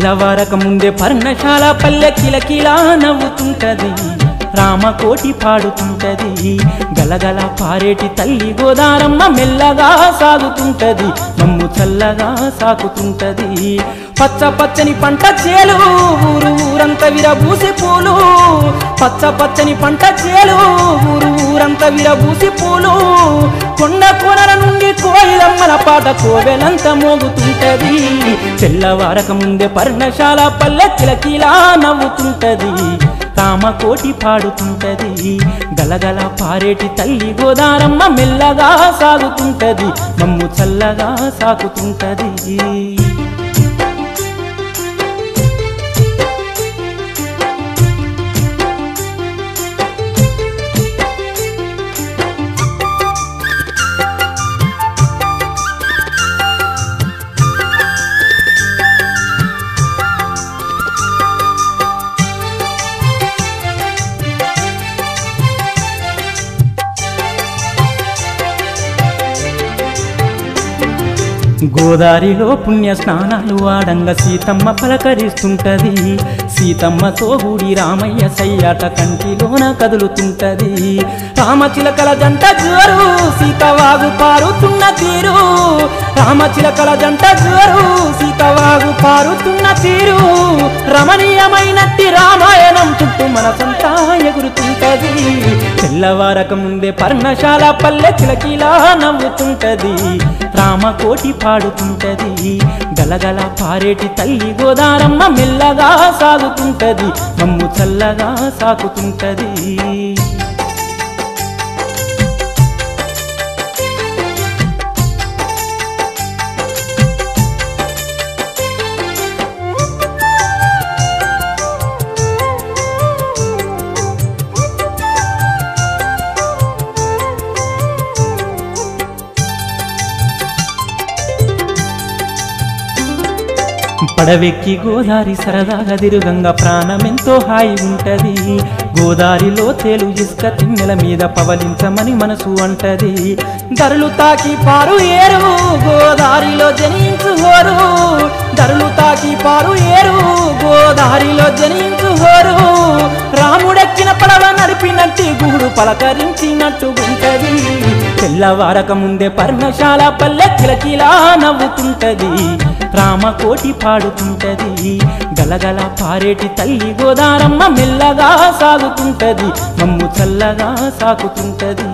తెల్లవారక ముందే పర్ణశాల పల్లె కిలకిలా నవ్వుతుంటది రామకోటి పాడుతుంటది గలగల పారేటి తల్లి గోదారమ్మ మెల్లగా సాగుతుంటది మమ్ము చల్లగా సాకుతుంటది పచ్చ పచ్చని పంట చేలు ఊరు ఊరంతా విరబూసి పూలు పచ్చ పచ్చని పంట చేలు ఊరు ఊరంతా విరబూసి పూలు కొండ కోనల నుండి కోయిలమ్మల పాట కోవెలంత మోగుతుంటది తెల్లవారక ముందే పర్ణశాల పల్లె కిలకిలా నవ్వుతుంటది రామకోటి పాడుతుంటది గలగల పారేటి తల్లి గోదారమ్మ మెల్లగా సాగుతుంటది మమ్ము చల్లగా సాకుతుంటది గోదారిలో పుణ్య స్నానాలు ఆడంగా సీతమ్మ పలకరిస్తుంటది సీతమ్మతో గుడి రామయ్య సయ్యాట కంటిలోన కదులుతుంటది రామచిలకల జంట జోరు సీతవాగు పారుతున్న తీరు రామచిలకల జంట జోరు సీతవాగు పారుతున్న తీరు రమణీయమైనట్టి రామాయణం చుట్టూ మనసంతా ఎగురుతుంటది తెల్లవారక ముందే పర్ణశాల పల్లె చిలకిలా నవ్వుతుంటది రామకోటి పాడుతుంటది గలగల పారేటి తల్లి గోదారమ్మ మెల్లగా సాగుతుంటది మమ్ము చల్లగా సాకుతుంటది పడవెక్కి గోదారి సరదాగా తిరుగంగా ప్రాణమెంతో హాయి ఉంటది గోదారిలో తేలు ఇసుక తిన్నెల మీద పవలించమని మనసు అంటది ధరలు తాకి పారు ఏరు గోదారిలో జనించు హోరు ధరలు తాకి పారు ఏరు గోదారిలో జనించు హోరు రాముడెక్కిన పడవ నడిపినట్టి గూడు పలకరించినట్టు ఉంటది తెల్లవారక ముందే పర్ణశాల పల్లె కిలకిలా నవ్వుతుంటది రామకోటి పాడుతుంటది గలగల పారేటి తల్లి గోదారమ్మ మెల్లగా సాగుతుంటది మమ్ము చల్లగా సాకుతుంటది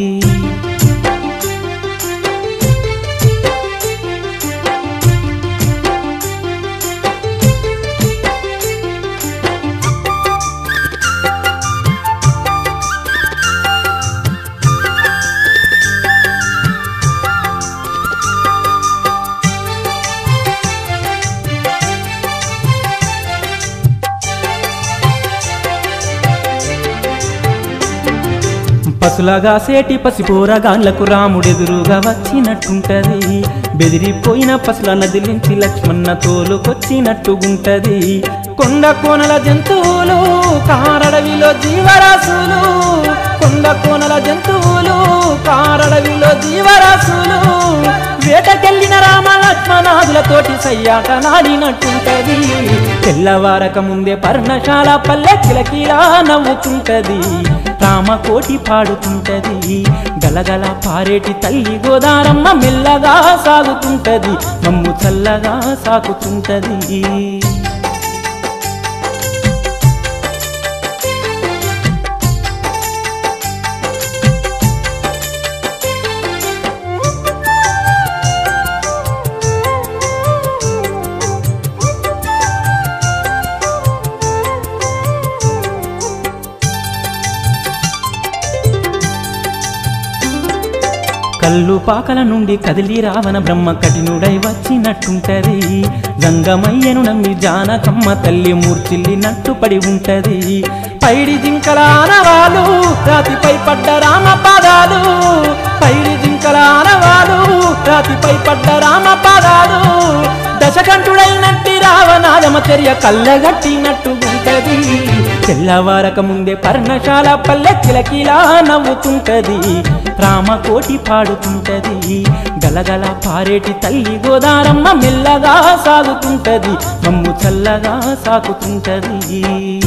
పసులగా సేటి పసిపోరగాళ్లకు రాముడెదురుగా వచ్చినట్టుంటది బెదిరిపోయిన పసుల నదిలించి లక్ష్మణ తోలుకొచ్చినట్టుగుంటది కొండ కోనల జంతువులు కారడవిలో జీవరాశులు కొండ కోనల జంతువులు కారడవిలో జీవరాశులు వేటకెళ్ళిన రామ లక్ష్మణాదులతోటి సయ్యాట నాడినట్టుంటది తెల్లవారక ముందే పర్ణశాల పల్లె కిలకిలా నవ్వుతుంటది రామకోటి పాడుతుంటది గలగల పారేటి తల్లి గోదారమ్మ మెల్లగా సాగుతుంటది మమ్ము చల్లగా సాకుతుంటది కళ్ళు పాకల నుండి కదిలి రావణ బ్రహ్మ కఠినుడై వచ్చినట్టుంటది గంగమయ్యను నమ్మి జానకమ్మ తల్లి మూర్చిల్లినట్టు పడి ఉంటది పైడి జింకల ఆనవాలు రాతిపై పడ్డ రామ పాదాలు పైడి జింకల ఆనవాలు రాతిపై పడ్డ రామ పాదాలు దశకంఠుడైనట్టి రావణాదమ రామచర్య కళ్ళగట్టినట్టు ఉంటది తెల్లవారక ముందే పర్ణశాల పల్లె కిలకిలా నవ్వుతుంటది రామకోటి పాడుతుంటది గలగల పారేటి తల్లి గోదారమ్మ మెల్లగా సాగుతుంటది మమ్ము చల్లగా సాకుతుంటది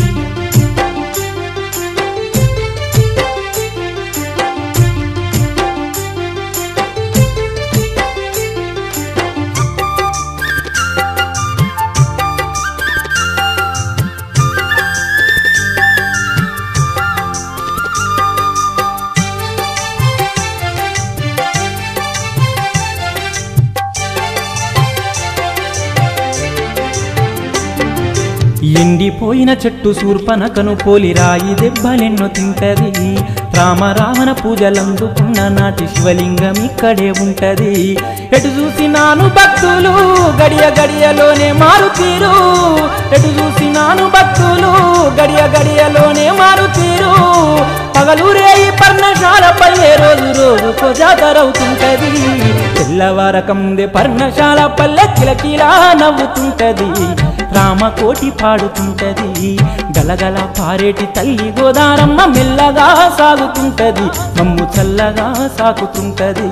ఎండిపోయిన చెట్టు శూర్పనకను పోలి రాయి దెబ్బలెన్నో తింటది రామ రావణ పూజలందుకున్న నాటి శివలింగం ఇక్కడే ఉంటది ఎటు చూసినాను భక్తులు గడియ గడియలోనే మారుతీరు ఎటు చూసినాను భక్తులు గడియ గడియలోనే మారుతీరు పగలూరే ఈ పర్ణశాలపై ఏ రోజు రోజుకో జాతరవుతుంటది తెల్లవారక ముందే పర్ణశాల పల్లె కిలకిలా నవ్వుతుంటది రామకోటి పాడుతుంటది గలగల పారేటి తల్లి గోదారమ్మ మెల్లగా సాగుతుంటది మమ్ము చల్లగా సాకుతుంటది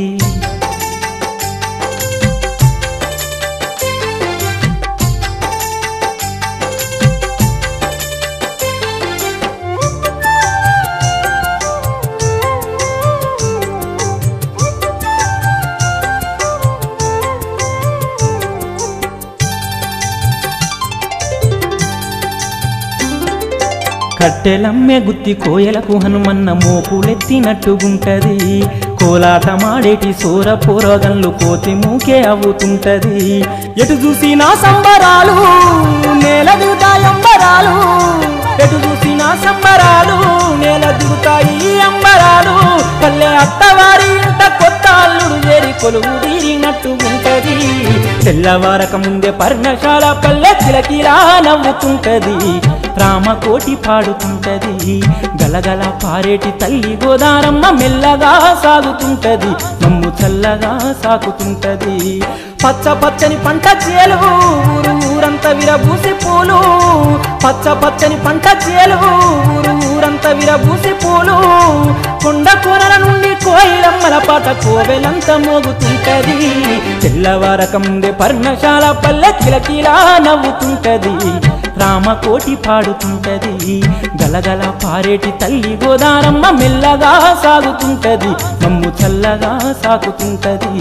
కట్టెలమ్మె గుత్తి కోయలకు హనుమన్న మోపులెత్తినట్టుగుంటది కోలాటమాడేటి సూర పూరగన్లు కోతి మూకే అవుతుంటది ఎటు చూసినా సంబరాలు నేల దిగుతాయి అంబరాలు ఎటు చూసినా సంబరాలు నేల దిగుతాయి అంబరాలు పల్లె అత్తవారి ఇంట కొత్త అల్లుడు చేరి కొలువు తీరినట్టు ఉంటది తెల్లవారక ముందే పర్ణశాల పల్లె కిలకిలా నవ్వుతుంటది రామకోటి పాడుతుంటది గలగల పారేటి తల్లి గోదారమ్మ మెల్లగా సాగుతుంటది మమ్ము చల్లగా సాకుతుంటది పచ్చ పచ్చని పంట చేలు ఊరు ఊరంతా విరబూసి పూలు పచ్చ పచ్చని పంట చేలు ఊరు ఊరంతా విరబూసి పూలు కొండ కూరల నుండి కోయిలమ్మల పాట కోవెలంత మోగుతుంటది తెల్లవారక ముందే పర్ణశాల పల్లె కిలకిలా నవ్వుతుంటది రామకోటి పాడుతుంటది గలగల పారేటి తల్లి గోదారమ్మ మెల్లగా సాగుతుంటది మమ్ము చల్లగా సాకుతుంటది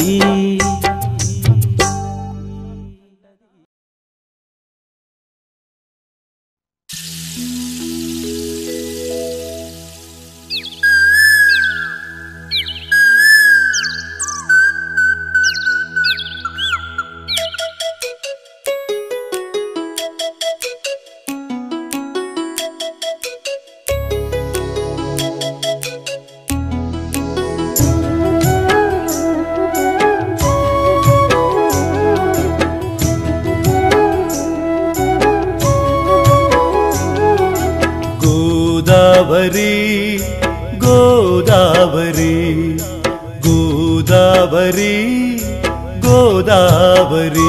గోదావరి గోదావరి గోదావరి గోదావరి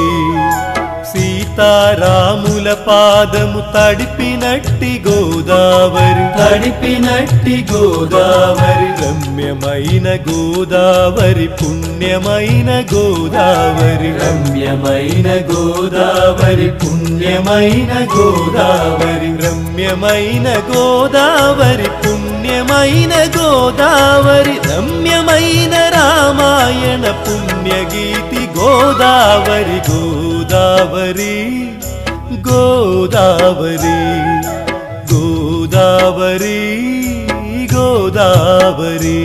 సీతారాముల పాదము తడిపినట్టి గోదావరి తడిపినట్టి గోదావరి రమ్యమైన గోదావరి పుణ్యమైన గోదావరి రమ్యమైన గోదావరి పుణ్యమైన గోదావరి రమ్యమైన గోదావరి పుణ్యమైన గోదావరి రమ్యమైన రామాయణ పుణ్యగీతి గోదావరి గోదావరి గోదావరి గోదావరి గోదావరి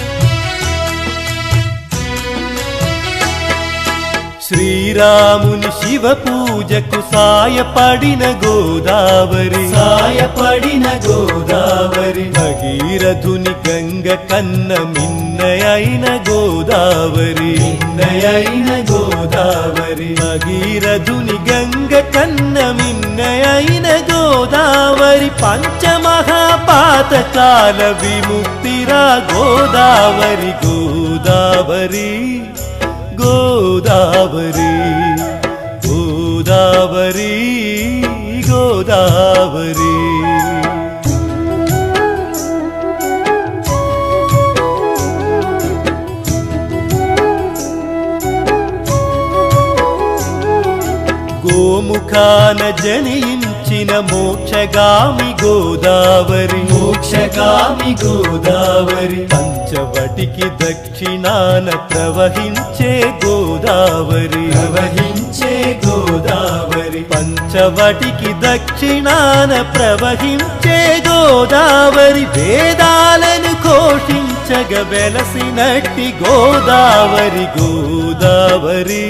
శ్రీరాముని శివ పూజకు సాయపడిన గోదావరి సాయపడిన గోదావరి భగీరథుని గంగ కన్న మిన్నయైన గోదావరి మిన్నయైన గోదావరి భగీరథుని గంగ కన్న మిన్నయైన గోదావరి పంచమహాపాతకాల విముక్తిరా గోదావరి గోదావరి గోదావరి గోదావరి గోదావరి గోముఖాన జనించిన మోక్షగామి గోదావరి మోక్షగామి గోదావరి పంచవటికి దక్షిణాన ప్రవహించే గోదావరి ప్రవహించే గోదావరి పంచవటికి దక్షిణాన ప్రవహించే గోదావరి వేదాలను ఘోషించగ వెలసినట్టి గోదావరి గోదావరి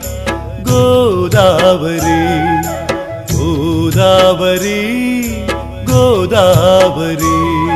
గోదావరి గోదావరి గోదావరి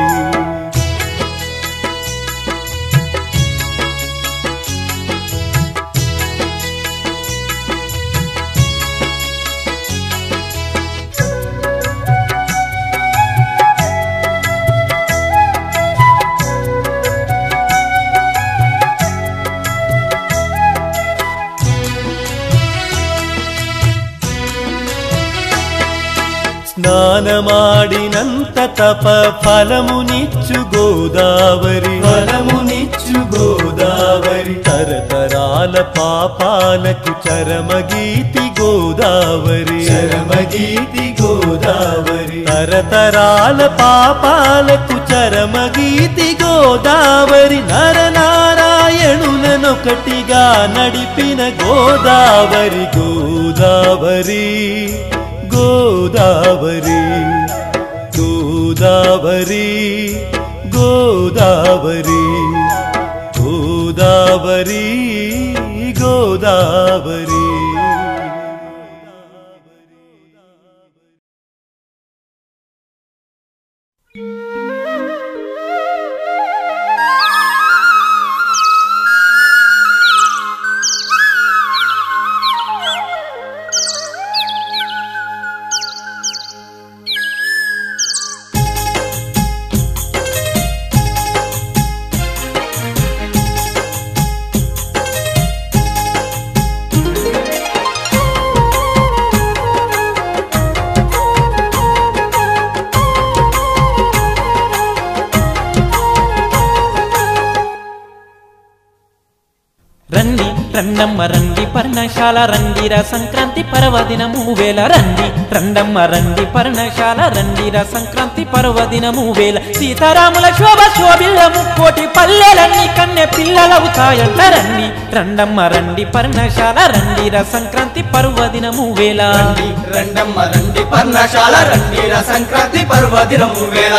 స్నానమాడినంత తప ఫలమునిచ్చు గోదావరి ఫలమునిచ్చు గోదావరి తరతరాల పాపాలకు చరమగీతి గోదావరి చరమగీతి గోదావరి తరతరాల పాపాలకు చరమగీతి గోదావరి నరనారాయణులనొకటిగా నడిపిన గోదావరి గోదావరి గోదావరి గోదావరి గోదావరి గోదావరి గోదావరి రండి రండమ్మ రండి పర్ణశాల రండిర సంక్రాంతి పర్వదినము వేల రండి రండమ్మ రండి పర్ణశాల రండిర సంక్రాంతి పర్వదినము వేల సీతారాముల శోభ శోభిల్ల ముక్కోటి పల్లెలన్నీ కన్నె పిల్లలవుతాయంట రండి రండమ్మ రండి పర్ణశాల రండిర సంక్రాంతి పర్వదినము వేల రండి రండమ్మ రండి పర్ణశాల రండి ర సంక్రాంతి పర్వదినము వేళ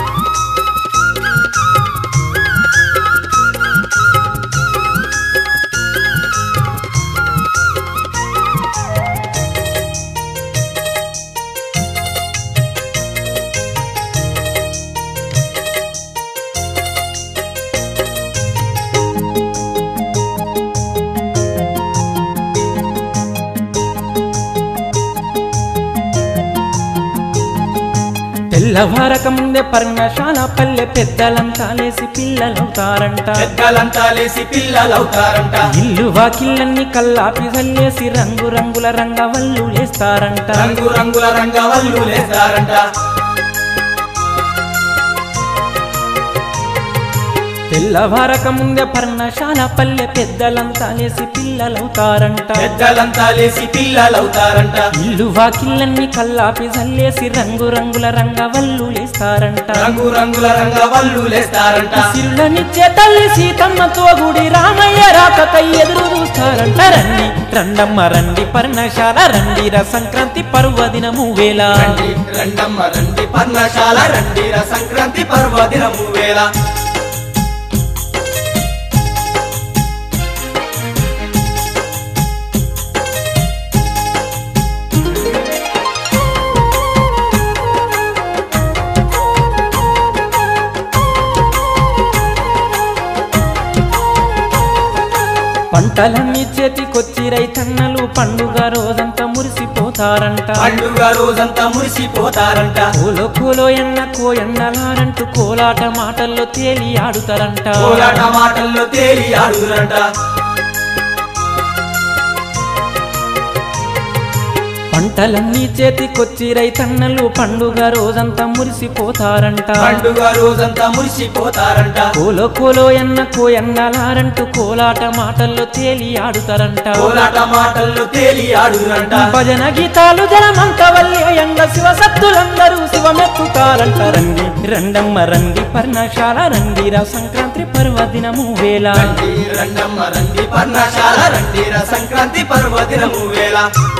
తెల్లవారక ముందే పర్ణశాల పల్లె పెద్దలంతా లేసి పిల్లలవుతారంట పెద్దలంతా లేసి పిల్లలవుతారంట ఇల్లు వాకిళ్ళన్ని కల్లాపి చల్లేసి రంగు రంగుల రంగవల్లు లేస్తారంట రంగు రంగుల రంగవల్లు లేస్తారంట తెల్లవారక ముందే పర్ణశాల పల్లె పెద్దలంతా లేసి పిల్లలవుతారంట పెద్దలంతా లేసి పిల్లలవుతారంట ఇల్లు వాకిళ్ళన్ని కల్లాపి చల్లేసి రంగు రంగుల రంగవల్లు లేస్తారంట రంగు రంగుల రంగవల్లు లేస్తారంట సిరులనిచ్చే తల్లి సీతమ్మతో గుడి రామయ్య రాకకై ఎదురు చూస్తారంట రండి రండమ్మ రండి పర్ణశాల రండి ర సంక్రాంతి పర్వదినము వేళ రండి రండమ్మ రండి పర్ణశాల రండి ర సంక్రాంతి పర్వదినము వేళ పంటలన్నీ చేతికొచ్చి రైతన్నలు పండుగ రోజంతా మురిసిపోతారంట పండుగ రోజంతా మురిసిపోతారంట కోలో కోలో ఎన్న కో ఎన్నలారంటూ కోలాట మాటల్లో తేలి ఆడుతారంట కోలాట మాటల్లో తేలి ఆడుదురంట పంటలన్నీ చేతికొచ్చి రైతన్నలు పండుగ రోజంతా మురిసిపోతారంట పండుగ రోజంతా మురిసిపోతారంట కోలో కోలో ఎన్న కో ఎన్నలారంటూ కోలాట మాటల్లో తేలి ఆడుతారంట కోలాట మాటల్లో తేలి ఆడుదురంట భజన గీతాలు జనమంత వల్యంగ శివ సత్తులందరూ శివమెత్తుతారంట రండి రండమ్మ రండి పర్ణశాల రండిరా సంక్రాంతి పర్వదినము వేళ రండి రండమ్మ రండి పర్ణశాల రండి ర సంక్రాంతి పర్వదినము వేళ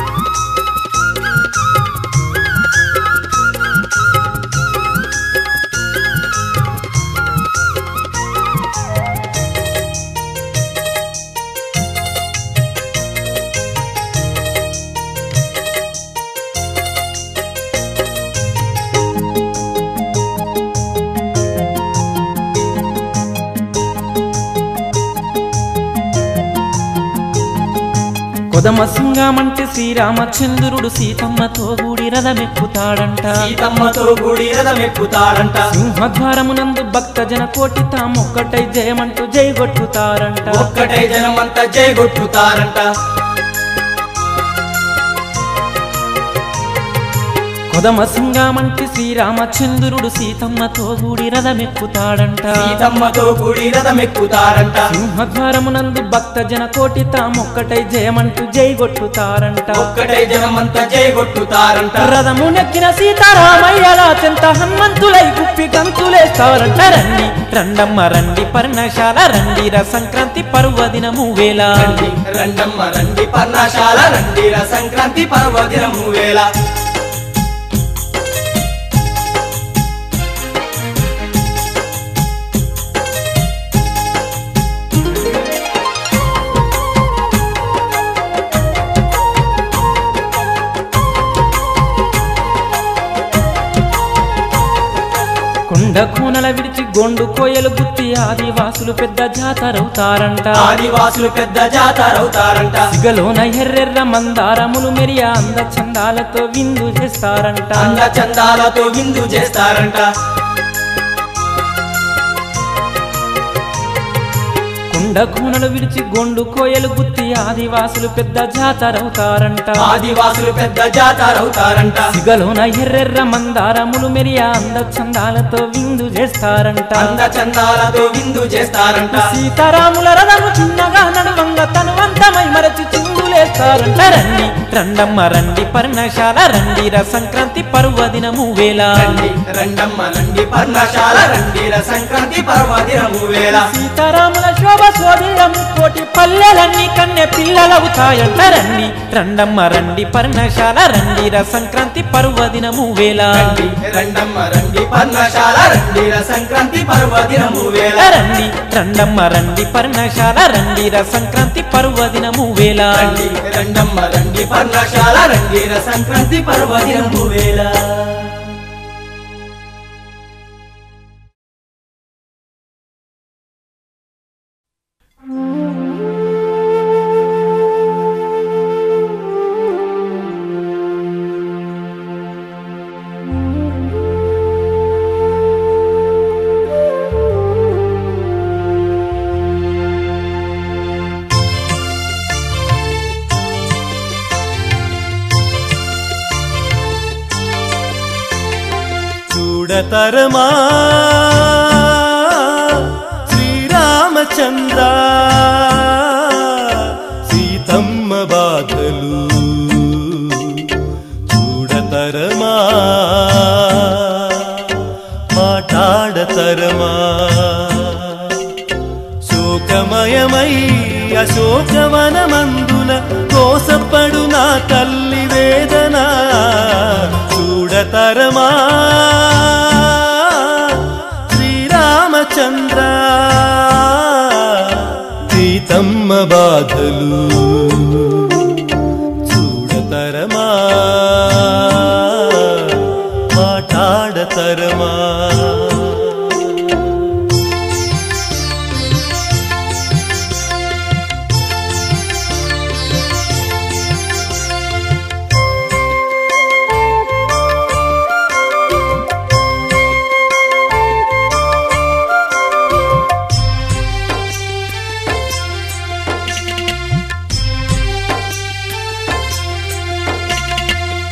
కొదమ సింగమంటే శ్రీరామచంద్రుడు సీతమ్మతో కూడి రథమెక్కుతాడంట సీతమ్మతో గుడి రథమెక్కుతాడంట సింహద్వారమునందు భక్త జన కోటి తామొక్కటై జయమంటూ జయగొట్టుతారంట ఒక్కటే జనమంతా జయగొట్టుతారంట కొదమ సింగమంటే శ్రీరామచంద్రుడు సీతమ్మతో కూడి రథమెక్కుతాడంట సీతమ్మతో గుడి రథమెక్కుతారంట సింహద్వారమునందు భక్త జన కోటి తామొక్కటై జయమంటూ జయగొట్టుతారంట ఒక్కటే జనమంతా జయగొట్టుతారంట రథము నెక్కిన సీతారామయ్యల చెంత హనుమంతులై గుప్పి గంతులేస్తారంట రండి రండమ్మ రండి పర్ణశాల రండి ర సంక్రాంతి పర్వదినము వేళ రండి రండమ్మ రండి పర్ణశాల రండి ర సంక్రాంతి పర్వదినము వేళ కొండ కోనల విడిచి గొండు కోయలు గుత్తి ఆదివాసులు పెద్ద జాతరవుతారంట ఆదివాసులు పెద్ద జాతరవుతారంట సిగలోన ఎర్రెర్ర మందారములు మెరియా అంద చందాలతో విందు చేస్తారంట అంద చందాలతో విందు చేస్తారంట కొండ కోనలు విడిచి గొండు కోయలు గుత్తి ఆదివాసులు పెద్ద జాతరవుతారంట ఆదివాసులు పెద్ద జాతరవుతారంట సిగలోన ఎర్రెర్ర మందారములు మెరియా అంద చందాలతో విందు చేస్తారంట అంద చందాలతో విందు చేస్తారంట సీతారాముల రథము చిన్నగా నడువంగ తనువంతమై మరచి చిందులేస్తారంట రండి రండమ్మ రండి పర్ణశాల రండి ర సంక్రాంతి పర్వదినము వేళ రండి రండమ్మ రండి పర్ణశాల రండి ర సంక్రాంతి పర్వదినము వేళ సీతారాముల శోభ సోదరము కోటి పల్లెలన్నీ కన్నె పిల్లలవుతాయంట రండి రండమ్మ రండి పర్ణశాల రండి ర సంక్రాంతి పర్వదినము వేళ రండి రండమ్మ రండి పర్ణశాల రండి ర సంక్రాంతి పర్వదినము వేళ రండి రండమ్మ రండి పర్ణశాల రండి ర సంక్రాంతి పర్వదినము వేళ రండి రండమ్మ రండి పర్ణశాల రండి ర సంక్రాంతి పర్వదినము వేళ చూడతరమా శ్రీరామచంద్ర సీతమ్మ బాధలు చూడతరమా మాట్లాడతరమా శోకమయమై అశోకవనమందున కోసపడు నా తల్లి వేదన చూడతరమా శ్రీరామచంద్ర సీతమ్మ బాధలు చూడతరమా మాట్లాడతరమా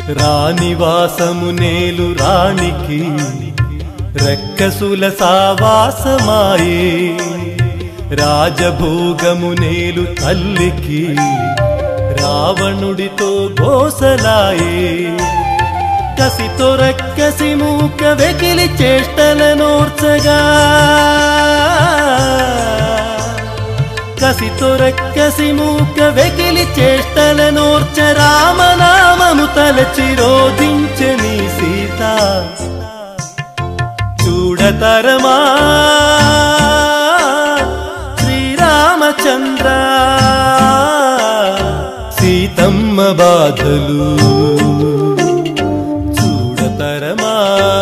రాణివాసము నేలు రాణికి రెక్కసుల సావాసమాయే రాజభోగము నేలు తల్లికి రావణుడితో గోసలాయే కసితో రెక్కసి మూక వెకిలి చేష్టలనోర్చగా కసితో రెక్కసి మూక వెకిలి చేష్టలనోర్చ రామనామము తలచి రోధించని సీత చూడతరమా శ్రీరామచంద్ర సీతమ్మ బాధలు చూడతరమా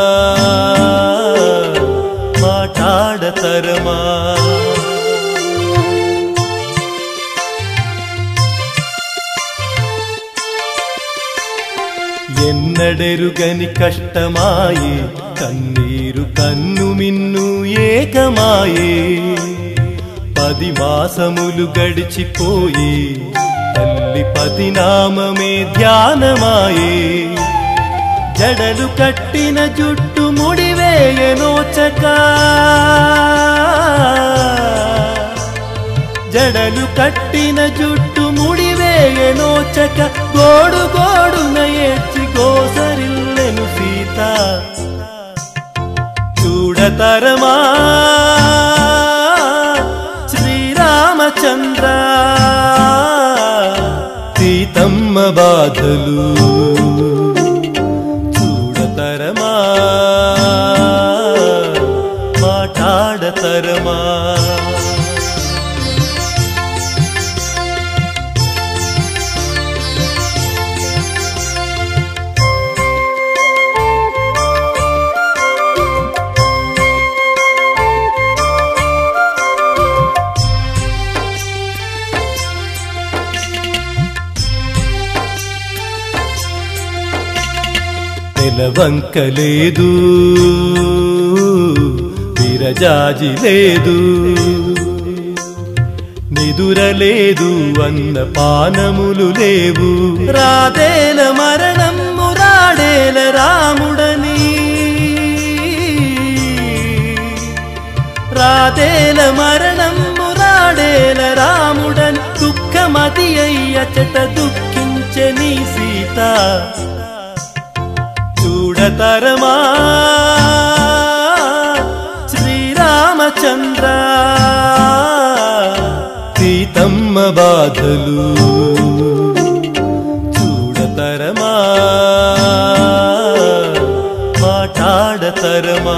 మాట్లాడతరమా ఎన్నడెరుగని కష్టమాయే కన్నీరు కన్ను మిన్ను ఏకమాయే పది మాసములు గడిచిపోయే తల్లి పతి నామమే ధ్యానమాయే జడలు కట్టిన జుట్టు ముడివేయనోచక జడలు కట్టిన జుట్టు ముడివేయనోచక గోడు గోడున ఏడ్చి గోసరిల్లెను సీత చూడతరమా శ్రీరామచంద్ర సీతమ్మ బాధలు చూడతరమా మాట్లాడతరమా నెలవంక లేదు విరజాజి లేదు నిదురలేదు అన్న పానములు లేవు రాదేల మరణము రాడేల రాముడని రాదేల మరణము రాడేల రాముడని దుఃఖమతి అయ్యచట దుఃఖించని సీత చూడతరమా శ్రీరామచంద్ర సీతమ్మ బాధలు చూడతరమా మాట్లాడతరమా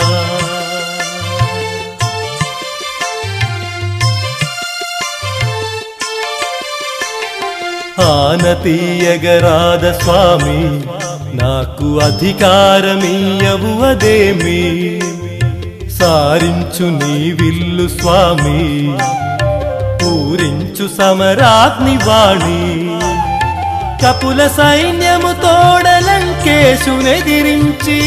ఆనతీయగరాధ స్వామి నాకు అధికారమీయవు అదేమి సారించు నీ విల్లు స్వామి పూరించు సమరాగ్ని వాణి కపుల సైన్యము తోడలంకేశునెదిరించి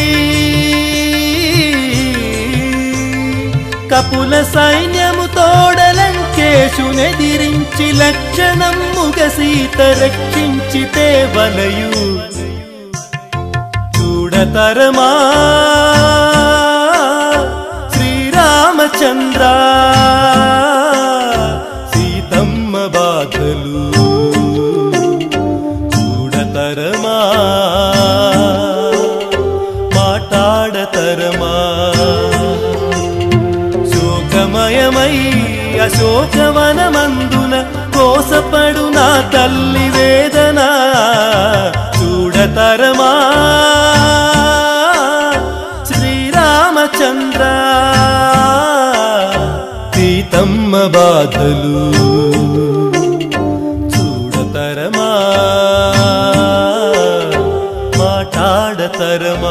కపుల సైన్యము తోడలంకేశునెదిరించి లక్షణముగ సీత రక్షించితే వలయు చూడతరమా శ్రీరామచంద్ర సీతమ్మ బాధలు చూడతరమా మాట్లాడతరమా శోకమయమై అశోకవనమందున కోసపడు నా తల్లి వేదన చూడతరమా శ్రీరామచంద్ర సీతమ్మ బాధలు చూడతరమా మాట్లాడతరమా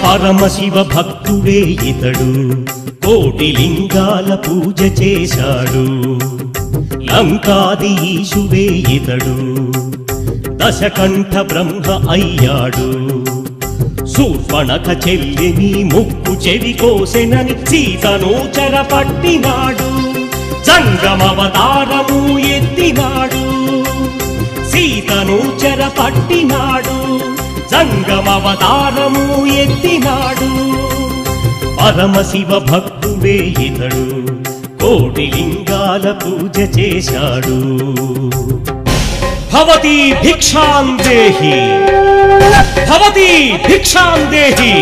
పరమశివ భక్తుడే ఇతడు కోటి లింగాల పూజ చేశాడు లంకాది ఈశుడే ఇతడు దశకంఠ బ్రహ్మ అయ్యాడు శూర్పణక చెల్లిని ముక్కు చెవి కోసెనని సీతను చెరపట్టినాడు జంగమవతారము ఎత్తినాడు సీతను చెరపట్టినాడు జంగమవతారము ఎత్తినాడు పరమశివ భక్తుడే ఇతడు కోటి లింగాల పూజ చేశాడు భవతి భిక్షాం దేహి భవతి భిక్షాం దేహి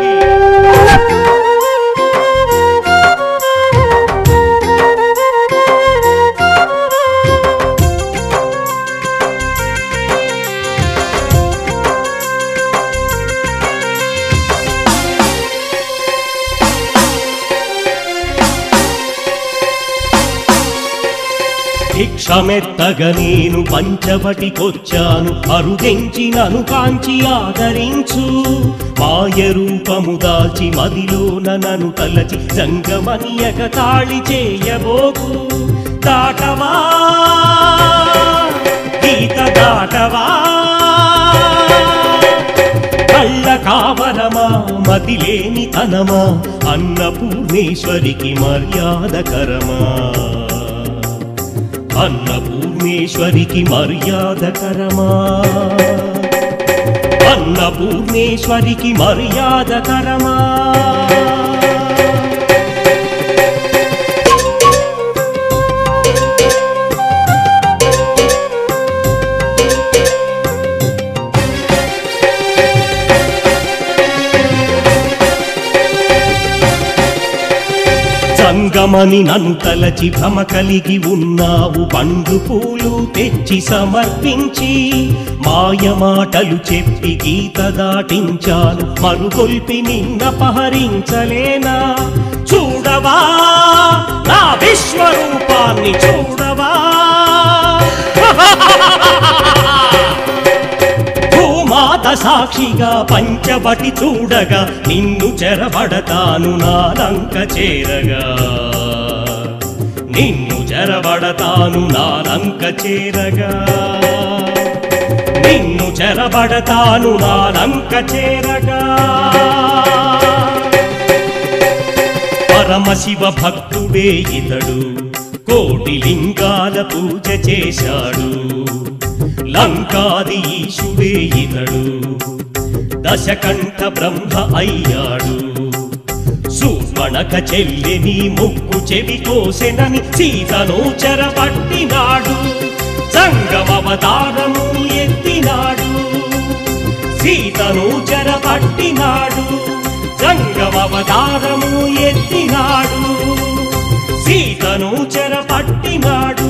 భిక్షమెత్తగ నేను పంచవటికొచ్చాను అరుదెంచినను కాంచి ఆదరించు మాయ రూపము దాల్చి మదిలోన నను తలచి జంగమనియక తాళి చేయబోకు దాటవా గీత దాటవా కళ్ళ కావరమా మతిలేని తనమా అన్నపూర్ణేశ్వరికి మర్యాదకరమా అన్నపూర్ణేశ్వరికి మర్యాదకరమా అన్నపూర్ణేశ్వరికి మర్యాదకరమా సంగమని నన్ను తలచి భ్రమ కలిగి ఉన్నావు పండు పూలు తెచ్చి సమర్పించి మాయ మాటలు చెప్పి గీత దాటించాను మరుగొల్పి నిన్నపహరించలేనా చూడవా నా విశ్వరూపాన్ని చూడవా భూమాత సాక్షిగా పంచవటి చూడగా నిన్ను చెరబడతాను నాలంక చేరగా నిన్ను చెరబడతాను నాలంక చేరగా నిన్ను చెరబడతాను నాలంక చేరగా పరమశివ భక్తుడే ఇతడు కోటి లింగాల పూజ చేశాడు లంకాది ఈశుడే ఇతడు దశకంఠ బ్రహ్మ అయ్యాడు సూర్పణక చెల్లిని ముక్కు చెవి కోసెనని సీతను చెరపట్టినాడు సంగమవతారము ఎత్తినాడు సీతను చెరపట్టినాడు సంగమవతారము ఎత్తినాడు సీతను చెరపట్టినాడు